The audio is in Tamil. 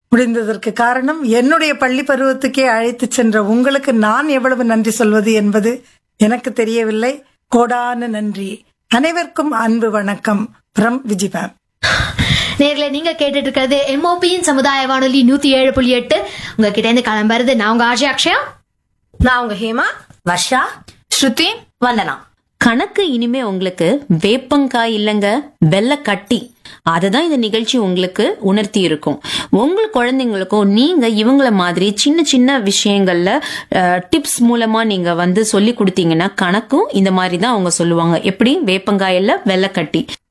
முடிந்ததற்கு காரணம் என்னுடைய பள்ளி பருவத்துக்கே அழைத்து சென்ற உங்களுக்கு நான் எவ்வளவு நன்றி சொல்வது என்பது எனக்கு தெரியவில்லை கோடான நன்றி அனைவருக்கும் அன்பு வணக்கம் ஃப்ரம் விஜி மேம் நேர்ல நீங்க கேட்டுட்டு இருக்கிறது எம்ஓபியின் சமுதாய வானொலி நூத்தி ஏழு புள்ளி எட்டு உங்ககிட்ட இருந்து கிளம்புறது நான் உங்க ஆஜய் அக்ஷயா நான் உங்க ஹேமா வர்ஷா ஸ்ருதி வந்தனா கணக்கு இனிமே உங்களுக்கு வேப்பங்காய் இல்லைங்க வெள்ளை கட்டி அதுதான் இந்த நிகழ்ச்சி உங்களுக்கு உணர்த்தி இருக்கும் உங்க குழந்தைங்களுக்கும் நீங்க இவங்கள மாதிரி சின்ன சின்ன விஷயங்கள்ல டிப்ஸ் மூலமா நீங்க வந்து சொல்லி கொடுத்தீங்கன்னா கணக்கும் இந்த மாதிரி தான் அவங்க சொல்லுவாங்க எப்படி வேப்பங்காயில வெள்ளை கட்டி